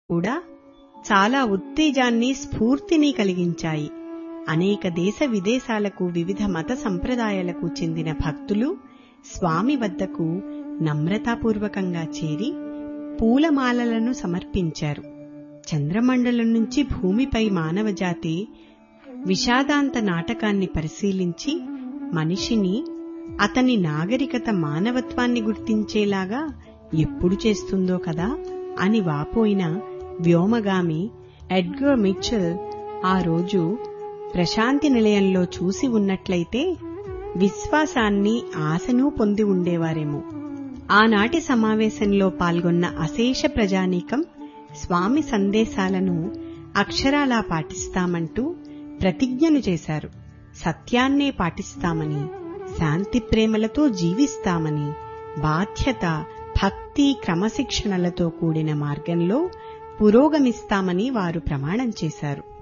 కూడా చాలా ఉత్తేజాన్ని స్ఫూర్తిని కలిగించాయి అనేక దేశ విదేశాలకు వివిధ మత సంప్రదాయాలకు చెందిన భక్తులు స్వామి వద్దకు నమ్రతాపూర్వకంగా చేరి పూలమాలలను సమర్పించారు చంద్రమండలం నుంచి భూమిపై మానవజాతి విషాదాంత నాటకాన్ని పరిశీలించి మనిషిని అతని నాగరికత మానవత్వాన్ని గుర్తించేలాగా ఎప్పుడు చేస్తుందో కదా అని వాపోయిన వ్యోమగామి ఎడ్గర్ మిచ్చల్ ఆ రోజు ప్రశాంతి నిలయంలో చూసి ఉన్నట్లయితే విశ్వాసాన్ని ఆశను పొంది ఉండేవారేమో ఆనాటి సమావేశంలో పాల్గొన్న అశేష ప్రజానీకం స్వామి సందేశాలను అక్షరాలా పాటిస్తామంటూ ప్రతిజ్ఞలు చేశారు సత్యాన్నే పాటిస్తామని శాంతి ప్రేమలతో జీవిస్తామని బాధ్యత భక్తి క్రమశిక్షణలతో కూడిన మార్గంలో పురోగమిస్తామని వారు ప్రమాణం చేశారు